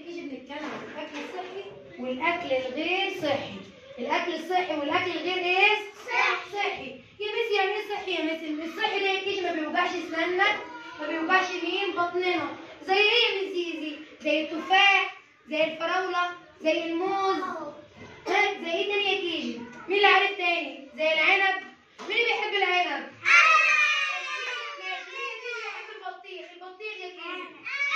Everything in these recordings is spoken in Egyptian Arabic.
كيجي بنتكلم عن الاكل الصحي والاكل الغير صحي الاكل الصحي والاكل الغير ايه صحي يا ميس يعني ايه صحي يا ميس الصحي ده يا كيجي ما بيوجعش اسناننا ما بيوجعش مين بطننا زي ايه يا ميس زيزي زي التفاح زي الفراوله زي الموز ها زي ايه تاني يا كيجي مين اللي عارف تاني زي العنب مين اللي بيحب العنب ماشي مين اللي بيحب البطيخ البطيخ يا كيجي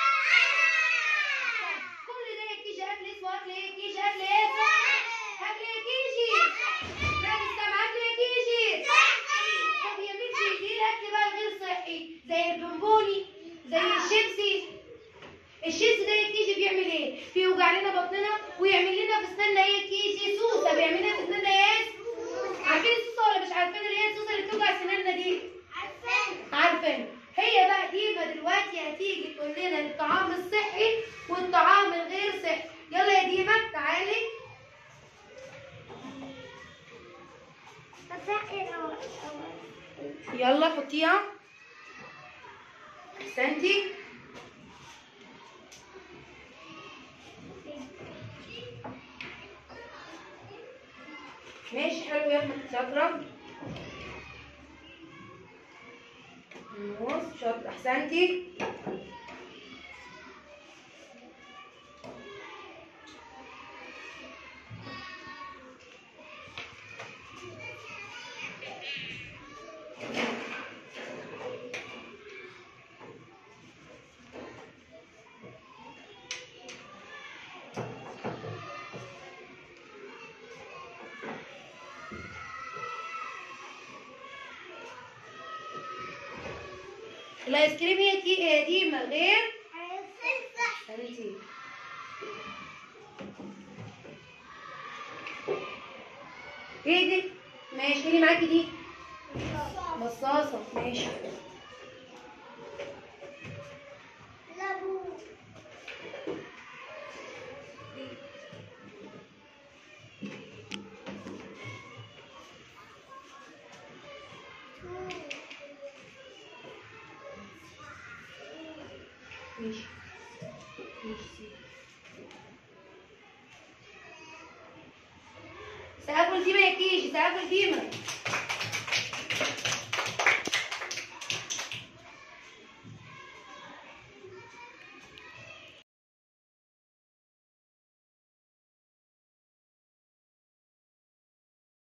كل ده يا كيجي اكل اسمه اكل ايه كيجي اكل ايه اكل ايه كيجي لا نستمع اكل ايه كيجي طب يا بنتي دي الاكل بقى غير صحي زي البونبوني زي الشيبسي الشيبسي ده يا كيجي بيعمل ايه بيوجع لنا بطننا ويعمل لنا في اسناننا ايه كيجي سوسه بيعمل لنا في اسناننا ايه عارفين السوسه ولا مش عارفين اللي هي السوسه اللي بتوجع سناننا دي عارفين هي بقى ديما دلوقتي هتيجي تقول لنا الطعام الصحي والطعام الغير صحي يلا يا ديما تعالي يلا حطيها احسنتي ماشي حلو يا احمد شاطره موز شاطر احسنتي الايس كريم هي كي- هي ديما غير احسنتي ايه دي ماشي مين اللي معاكي دي مصاصه ماشي ماشي ماشي سأكل ديما يا كيجي سأكل ديما